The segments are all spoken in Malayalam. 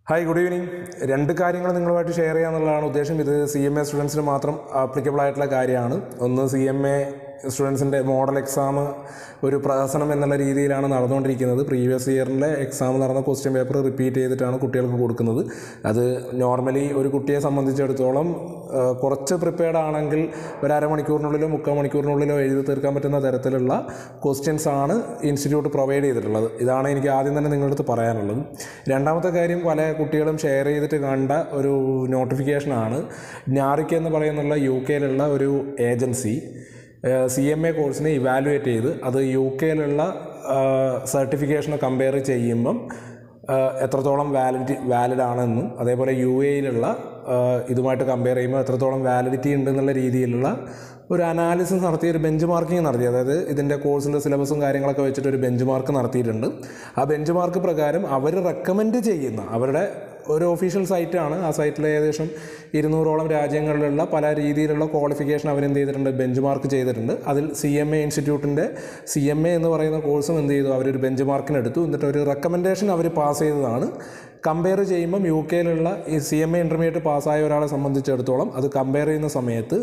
ഹായ് ഗുഡ് ഈവനിങ് രണ്ട് കാര്യങ്ങൾ നിങ്ങളുമായിട്ട് ഷെയർ ചെയ്യാന്നുള്ളതാണ് ഉദ്ദേശം ഇത് സി എം എ സ്റ്റുഡൻസിന് മാത്രം ആപ്ലിക്കബിൾ ആയിട്ടുള്ള കാര്യമാണ് ഒന്ന് സി എം എ സ്റ്റുഡൻസിൻ്റെ മോഡൽ എക്സാം ഒരു പ്രഹസനം എന്നുള്ള രീതിയിലാണ് നടന്നുകൊണ്ടിരിക്കുന്നത് പ്രീവിയസ് ഇയറിലെ എക്സാം നടന്ന ക്വസ്റ്റ്യൻ പേപ്പർ റിപ്പീറ്റ് ചെയ്തിട്ടാണ് കുട്ടികൾക്ക് കൊടുക്കുന്നത് അത് നോർമലി ഒരു കുട്ടിയെ സംബന്ധിച്ചിടത്തോളം ആ, കുറച്ച് പ്രിപ്പയർഡ് ആണെങ്കിൽ ഒരു അരമണിക്കൂറിനുള്ളിലോ മുക്കാൽ മണിക്കൂറിനുള്ളിലോ എഴുതി തീർക്കാൻ പറ്റുന്ന തരത്തിലുള്ള ക്വസ്റ്റ്യൻസ് ആണ് ഇൻസ്റ്റിറ്റ്യൂട്ട് പ്രൊവൈഡ് ചെയ്തിട്ടുള്ളത് ഇതാണ് എനിക്ക് ആദ്യം തന്നെ നിങ്ങളുടെ അടുത്ത് പറയാനുള്ളത് രണ്ടാമത്തെ കാര്യം പല കുട്ടികളും ഷെയർ ചെയ്തിട്ട് കണ്ട ഒരു നോട്ടിഫിക്കേഷനാണ് ഞാറിക്ക് എന്ന് പറയുന്നുള്ള യു കെയിലുള്ള ഒരു ഏജൻസി സി എം എ കോഴ്സിനെ ഇവാലുവേറ്റ് ചെയ്ത് അത് യു കെയിലുള്ള സർട്ടിഫിക്കേഷനെ കമ്പയർ ചെയ്യുമ്പം ആ, എത്രത്തോളം വാലിഡിറ്റി വാലിഡ് ആണെന്നും അതേപോലെ യു എയിലുള്ള ഇതുമായിട്ട് കമ്പയർ ചെയ്യുമ്പോൾ എത്രത്തോളം വാലിഡിറ്റി ഉണ്ടെന്നുള്ള രീതിയിലുള്ള ഒരു അനാലിസിസ് നടത്തി ഒരു ബെഞ്ച് മാർക്കിംഗ് നടത്തി അതായത് ഇതിൻ്റെ കോഴ്സിൻ്റെ സിലബസും കാര്യങ്ങളൊക്കെ വെച്ചിട്ട് ഒരു ബെഞ്ച് മാർക്ക് നടത്തിയിട്ടുണ്ട് ആ ബെഞ്ച് മാർക്ക് പ്രകാരം അവർ റെക്കമെൻഡ് ചെയ്യുന്ന അവരുടെ ഒരു ഒഫീഷ്യൽ സൈറ്റാണ് ആ സൈറ്റിൽ ഏകദേശം ഇരുന്നൂറോളം രാജ്യങ്ങളിലുള്ള പല രീതിയിലുള്ള ക്വാളിഫിക്കേഷൻ അവരെന്ത് ചെയ്തിട്ടുണ്ട് ബെഞ്ച് മാർക്ക് ചെയ്തിട്ടുണ്ട് അതിൽ സി എം എ ഇൻസ്റ്റിറ്റ്യൂട്ടിൻ്റെ സി എം എ എന്ന് പറയുന്ന കോഴ്സും എന്ത് ചെയ്തു അവരൊരു ബെഞ്ച് മാർക്കിന് എടുത്തു എന്നിട്ട് ഒരു റെക്കമെൻഡേഷൻ അവർ പാസ് ചെയ്തതാണ് കമ്പയർ ചെയ്യുമ്പം യു കെയിലുള്ള ഈ സി എം എ ഇൻ്റർമീഡിയറ്റ് പാസ്സായ ഒരാളെ സംബന്ധിച്ചിടത്തോളം അത് കമ്പയർ ചെയ്യുന്ന സമയത്ത്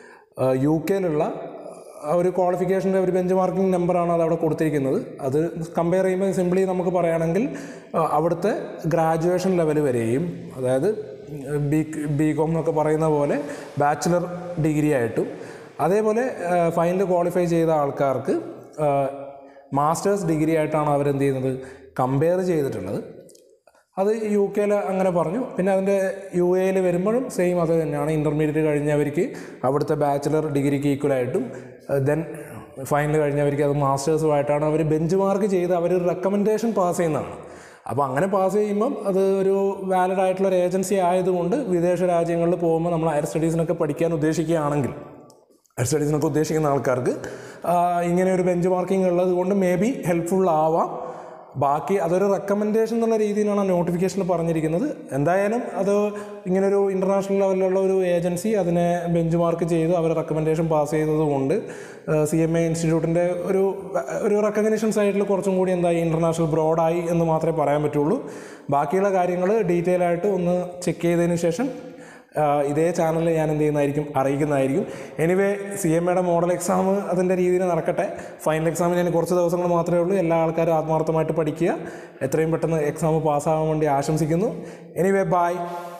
യു കെയിലുള്ള ആ ഒരു ക്വാളിഫിക്കേഷൻ്റെ ഒരു ബെഞ്ച് മാർക്കിംഗ് നമ്പറാണ് അത് അവിടെ കൊടുത്തിരിക്കുന്നത് അത് കമ്പയർ ചെയ്യുമ്പോൾ സിംപ്ലി നമുക്ക് പറയുകയാണെങ്കിൽ ആ, അവിടുത്തെ ഗ്രാജുവേഷൻ ലെവൽ വരെയും അതായത് ബി ബി കോം എന്നൊക്കെ പറയുന്ന പോലെ ബാച്ചിലർ ഡിഗ്രി ആയിട്ടും അതേപോലെ ഫൈനൽ ക്വാളിഫൈ ചെയ്ത ആൾക്കാർക്ക് മാസ്റ്റേഴ്സ് ഡിഗ്രി ആയിട്ടാണ് അവരെന്ത് ചെയ്യുന്നത് കമ്പയർ ചെയ്തിട്ടുള്ളത് അത് യു കെയിൽ അങ്ങനെ പറഞ്ഞു പിന്നെ അതിൻ്റെ യു എയിൽ വരുമ്പോഴും സെയിം അത് തന്നെയാണ് ഇൻ്റർമീഡിയറ്റ് കഴിഞ്ഞവർക്ക് അവിടുത്തെ ബാച്ചിലർ ഡിഗ്രിക്ക് ഈക്വലായിട്ടും ദെൻ ഫൈനൽ കഴിഞ്ഞവർക്ക് അത് മാസ്റ്റേഴ്സുമായിട്ടാണ് അവർ ബെഞ്ച് മാർക്ക് ചെയ്ത് അവർ റെക്കമെൻഡേഷൻ പാസ് ചെയ്യുന്നതാണ് അപ്പോൾ അങ്ങനെ പാസ് ചെയ്യുമ്പം അത് ഒരു വാലിഡ് ആയിട്ടുള്ള ഒരു ഏജൻസി ആയതുകൊണ്ട് വിദേശ രാജ്യങ്ങളിൽ പോകുമ്പോൾ നമ്മൾ ഹയർ സ്റ്റഡീസിനൊക്കെ പഠിക്കാൻ ഉദ്ദേശിക്കുകയാണെങ്കിൽ ഹയർ സ്റ്റഡീസിനൊക്കെ ഉദ്ദേശിക്കുന്ന ആൾക്കാർക്ക് ആ, ഇങ്ങനെ ഒരു ബെഞ്ച് മാർക്കിംഗ് ഉള്ളത് കൊണ്ട് മേ ബി ഹെൽപ്ഫുൾ ആവാം ബാക്കി അതൊരു റെക്കമെൻഡേഷൻ എന്നുള്ള രീതിയിലാണ് ആ നോട്ടിഫിക്കേഷനിൽ പറഞ്ഞിരിക്കുന്നത് എന്തായാലും അത് ഇങ്ങനൊരു ഇൻ്റർനാഷണൽ ലെവലിലുള്ള ഒരു ഏജൻസി അതിനെ ബെഞ്ച് മാർക്ക് ചെയ്ത് അവർ റെക്കമെൻഡേഷൻ പാസ് ചെയ്തത് കൊണ്ട് സി എം എ ഇൻസ്റ്റിറ്റ്യൂട്ടിൻ്റെ ഒരു ഒരു റെക്കഗ്നേഷൻ സൈഡിൽ കുറച്ചും കൂടി എന്തായി ഇൻ്റർനാഷണൽ ബ്രോഡായി എന്ന് മാത്രമേ പറയാൻ പറ്റുള്ളൂ ബാക്കിയുള്ള കാര്യങ്ങൾ ഡീറ്റെയിൽ ആയിട്ട് ഒന്ന് ചെക്ക് ചെയ്തതിന് ശേഷം ആഹ് ഇതേ ചാനലിൽ ഞാൻ എന്ത് ചെയ്യുന്നതായിരിക്കും അറിയിക്കുന്നതായിരിക്കും എനിവേ സി എം എയുടെ മോഡൽ എക്സാം അതിൻ്റെ രീതിയിൽ നടക്കട്ടെ ഫൈനൽ എക്സാമിന് ഇനി കുറച്ച് ദിവസങ്ങൾ മാത്രമേ ഉള്ളൂ എല്ലാ ആൾക്കാരും ആത്മാർത്ഥമായിട്ട് പഠിക്കുക എത്രയും പെട്ടെന്ന് എക്സാം പാസ്സാകാൻ വേണ്ടി ആശംസിക്കുന്നു എനിവേ ബായ്